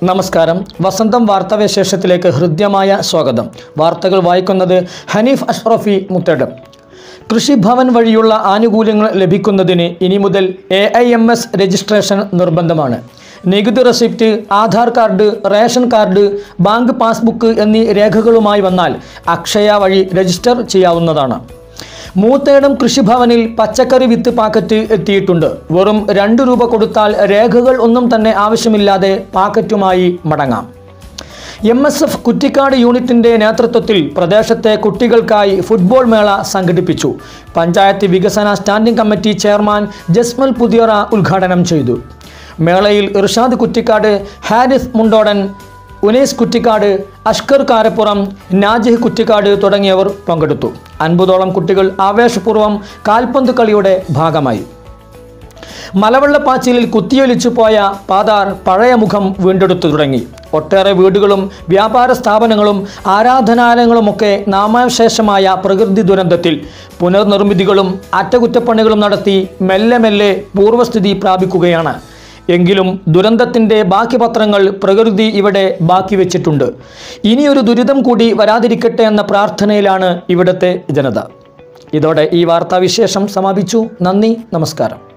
നമസ്കാരം വസന്തം വാർത്താവിശേഷത്തിലേക്ക് ഹൃദ്യമായ സ്വാഗതം വാർത്തകൾ വായിക്കുന്നത് ഹനീഫ് അഷ്റഫി മുത്തടം കൃഷിഭവൻ വഴിയുള്ള ആനുകൂല്യങ്ങൾ ലഭിക്കുന്നതിന് ഇനി മുതൽ A I M S registration നിർബന്ധമാണ് നികുതി receipt Aadhaar card ration card bank passbook എന്നീ രേഖകളുമായി വന്നാൽ അക്ഷയ വഴി രജിസ്റ്റർ ചെയ്യാവുന്നതാണ് മൂത്തേടം കൃഷിഭവനിൽ പച്ചക്കറി വിത്ത് പാക്കറ്റ് എത്തിയിട്ടുണ്ട് വെറും രണ്ട് രൂപ കൊടുത്താൽ രേഖകൾ ഒന്നും തന്നെ ആവശ്യമില്ലാതെ പാക്കറ്റുമായി മടങ്ങാം എം എസ് എഫ് കുറ്റിക്കാട് യൂണിറ്റിന്റെ നേതൃത്വത്തിൽ പ്രദേശത്തെ കുട്ടികൾക്കായി ഫുട്ബോൾ മേള സംഘടിപ്പിച്ചു പഞ്ചായത്ത് വികസന standing committee chairman Jasmal Puthiyara ഉദ്ഘാടനം ചെയ്തു മേളയിൽ ഇർഷാദ് കുറ്റിക്കാട് ഹാരിസ് മുണ്ടോടൻ ഉനൈസ് കുറ്റിക്കാട് അഷ്കർ കാരപ്പുറം നാജിഹ് കുറ്റിക്കാട് തുടങ്ങിയവർ പങ്കെടുത്തു അൻപതോളം കുട്ടികൾ ആവേശപൂർവ്വം കാൽപന്ത് കളിയുടെ ഭാഗമായി മലവെള്ളപ്പാച്ചിലിൽ കുത്തിയൊലിച്ചു പോയ പാതാർ പഴയ മുഖം വീണ്ടെടുത്തു തുടങ്ങി ഒട്ടേറെ വീടുകളും വ്യാപാര സ്ഥാപനങ്ങളും ആരാധനാലയങ്ങളുമൊക്കെ നാമാവശേഷമായ പ്രകൃതി ദുരന്തത്തിൽ പുനർനിർമ്മിതികളും അറ്റകുറ്റപ്പണികളും നടത്തി മെല്ലെ മെല്ലെ പൂർവ്വസ്ഥിതി പ്രാപിക്കുകയാണ് എങ്കിലും ദുരന്തത്തിൻ്റെ ബാക്കി പത്രങ്ങൾ പ്രകൃതി ഇവിടെ ബാക്കി വെച്ചിട്ടുണ്ട് ഇനിയൊരു ദുരിതം കൂടി വരാതിരിക്കട്ടെ എന്ന പ്രാർത്ഥനയിലാണ് ഇവിടുത്തെ ജനത ഇതോടെ ഈ വാർത്താവിശേഷം സമാപിച്ചു നന്ദി നമസ്കാരം